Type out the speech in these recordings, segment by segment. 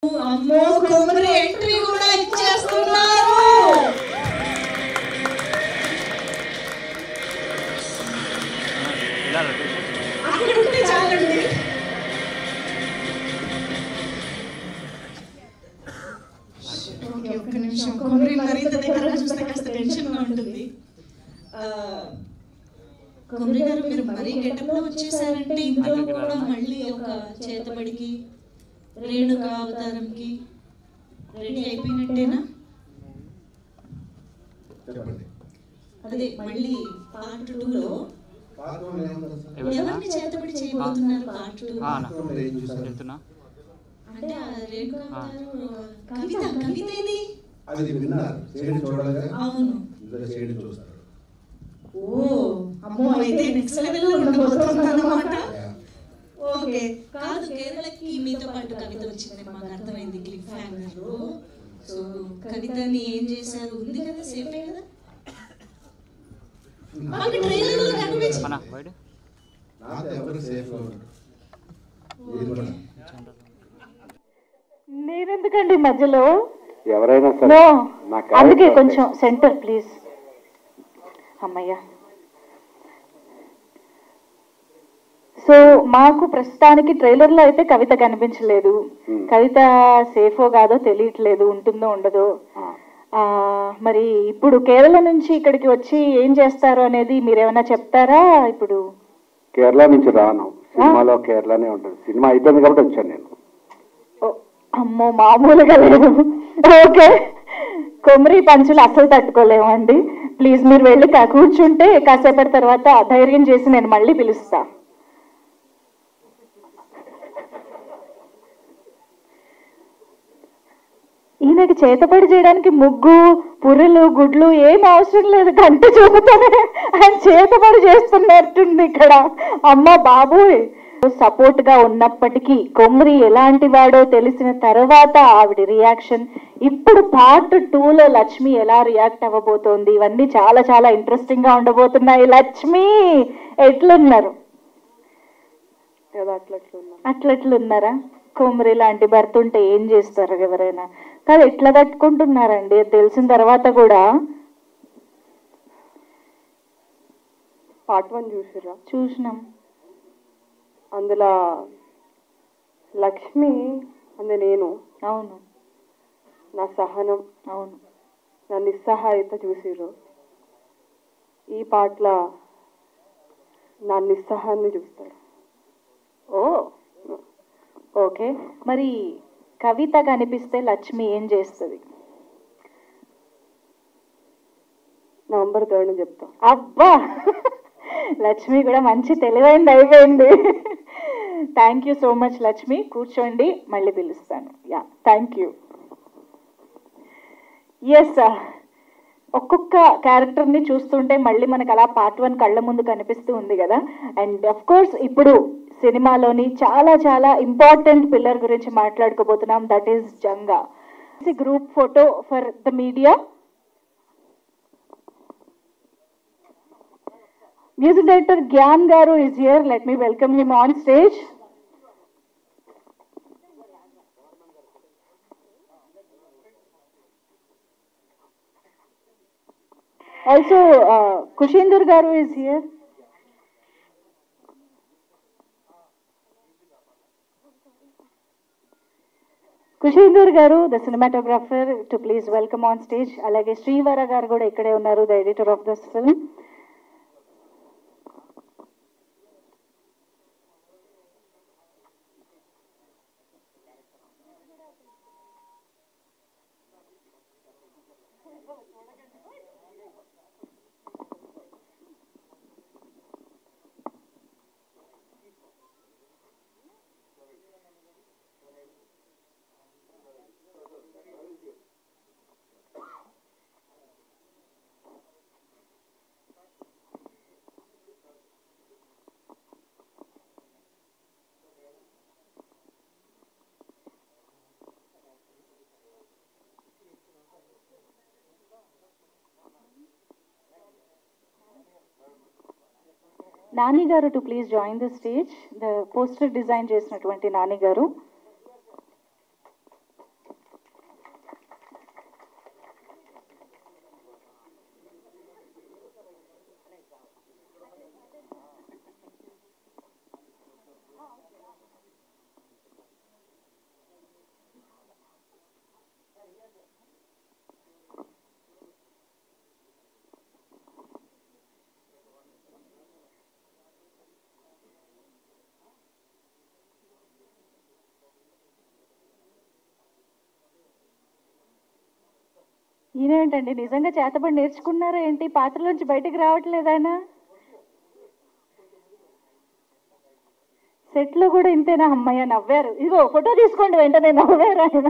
అమ్మో కొమ్మరి ఎంట్రీ కూడా ఇచ్చేస్తున్నారు అక్కడ ఉంటే చాలండి ఓకే ఒక్క నిమిషం కొమ్మరి మరింత దగ్గర చూస్తే కాస్త టెన్షన్ గా ఉంటుంది ఆ, కొమ్మరి గారు మీరు మరీ గెటప్ లో వచ్చేసారంటే ఇందులో కూడా మళ్ళీ ఒక చేతబడికి రేణుక అవతారంకి రెడీ అయిపోయినట్టేనా చెప్పండి అదే మళ్ళీ పార్ట్ టూలో పార్ట్ వన్ ఏముంది అసలు? ఎవరిని చేతబడి చేయబోతున్నారు పార్ట్ టూ పార్ట్ వన్లో ఏం చూసారు వెళ్తున్నా అంటే ఆ రేణుక అవతారం కవిత కవిత ఇది అది విన్నారు షేడ్ చూడలేదా అవును ఇందులో షేడ్ చూస్తారు ఓ అమ్మో అయితే నెక్స్ట్ లెవెల్ లో ఉండబోతుంది అన్నమాట Yeah. ఓకే కాదు కేరళకి మీతో పాటు కవిత వచ్చిందని మాకు అర్థమైంది క్లిక్ హ్యాంగర్ సో కవితని ఏం చేశారు ఉంది కదా సేఫే కదా మాకు ట్రైలర్ లో కనిపించింది మన బయట నాతో ఎవరు సేఫ్ గా ఉండరు ఇది కూడా నేనెందుకండి మధ్యలో ఎవరైనా నో సరే నా అందుకే character కొంచెం సెంటర్ ప్లీజ్ అమ్మయ్యా సో మాకు ప్రస్తుతానికి ట్రైలర్లో అయితే కవిత కనిపించలేదు Hmm. కవిత సేఫో కాదో తెలియట్లేదు ఉంటుందో ఉండదో ఆ, ఆ, మరి ఇప్పుడు కేరళ నుంచి ఇక్కడికి వచ్చి ఏం చేస్తారు అనేది మీరేమైనా చెప్తారా ఇప్పుడు కేరళ నుంచి రాను సినిమాలో కేరళనే ఉంటుంది సినిమా అయిపోయింది కాబట్టి వచ్చాను నేను ఓ, అమ్మో మామూలుగా లేదు ఓకే కొమ్మరి పంచులు అస్సలు తట్టుకోలేమండి ప్లీజ్ మీరు వెళ్ళి కా- కూర్చుంటే కాసేపటి తర్వాత ధైర్యం చేసి నేను మళ్ళీ పిలుస్తా ఈయనకి చేతపడి చేయడానికి ముగ్గు పుర్రెలు గుడ్లు ఏం అవసరం లేదు కంటి చూపుతానే ఆయన చేతపడి చేస్తున్నట్టుంది ఇక్కడ అమ్మ బాబోయ్ సపోర్ట్ గా ఉన్నప్పటికీ కొమ్మరి ఎలాంటి వాడో తెలిసిన తర్వాత ఆవిడ రియాక్షన్ ఇప్పుడు పార్ట్ లో లక్ష్మి ఎలా రియాక్ట్ అవ్వబోతోంది ఇవన్నీ చాలా చాలా ఇంట్రెస్టింగ్ గా ఉండబోతున్నాయి లక్ష్మి ఎట్లున్నారు అట్లట్లున్నారా కొమ్మరి లాంటి భర్త ఉంటే ఏం చేస్తారు ఎవరైనా కాదు ఎట్లా తట్టుకుంటున్నారండి అది తెలిసిన తర్వాత కూడా పార్ట్ వన్ చూసిర్రా చూసినాం అందులో లక్ష్మి అందు నేను అవును నా సహనం అవును నా నిస్సహాయత చూసిర్రు ఈ పాటల నా నిస్సహాన్ని చూస్తారు ఓ ఓకే మరి కవిత కనిపిస్తే లక్ష్మి ఏం చేస్తుంది నవంబర్ థర్డ్ చెప్తా అబ్బా లక్ష్మి కూడా మంచి తెలివైంది అయిపోయింది thank you so much Lakshmi కూర్చోండి మళ్ళీ పిలుస్తాను యా థ్యాంక్ యూ ఎస్ ఒక్కొక్క క్యారెక్టర్ని చూస్తుంటే మళ్ళీ మనకు అలా పార్ట్ వన్ కళ్ళ ముందు కనిపిస్తూ ఉంది కదా అండ్ అఫ్ కోర్స్ ఇప్పుడు సినిమాలోని చాలా చాలా ఇంపార్టెంట్ పిల్లర్ గురించి మాట్లాడుకోబోతున్నాం that is Janga group photo for the media Music director Gyan Garu is here. Let me welcome him on stage. Also, uh, Kushindur Garu is here. Kushender garu the cinematographer too please welcome on stage అలాగే శ్రీవర గారు కూడా ఇక్కడే ఉన్నారు the editor of this film Nani garu too please join the stage the poster design చేసినటువంటి నాని గారు ఈయనేంటండి నిజంగా చేతబడి నేర్చుకున్నారా ఏంటి పాటలోంచి బయటికి రావట్లేదు ఆయన సెట్లో కూడా ఇంతేనా అమ్మయ్య నవ్వారు ఇదిగో ఫోటో తీసుకోండి వెంటనే నవ్వారు ఆయన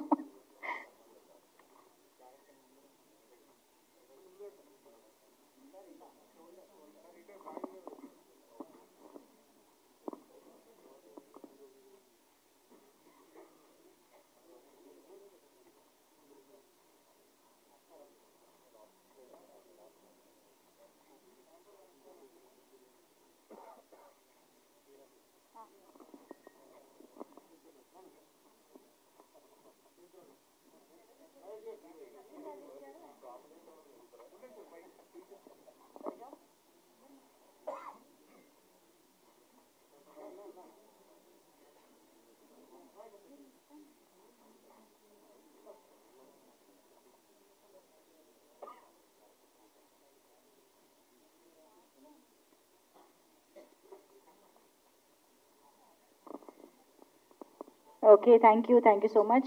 okay thank you thank you so much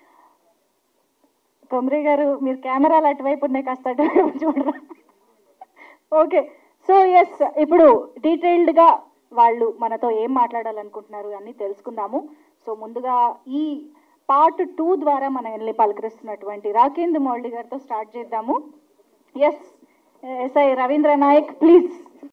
Komari garu మీరు కెమెరాలు అటువైపు ఉన్నాయి కాస్త అటువైపు చూడరా ఓకే సో ఎస్ ఇప్పుడు డీటెయిల్డ్గా వాళ్ళు మనతో ఏం మాట్లాడాలనుకుంటున్నారు అన్నీ తెలుసుకుందాము సో ముందుగా ఈ పార్ట్ టూ ద్వారా మనల్ని పలకరిస్తున్నటువంటి రాకేంద్ర మౌళి గారితో స్టార్ట్ చేద్దాము yes SI Ravindra Nayak please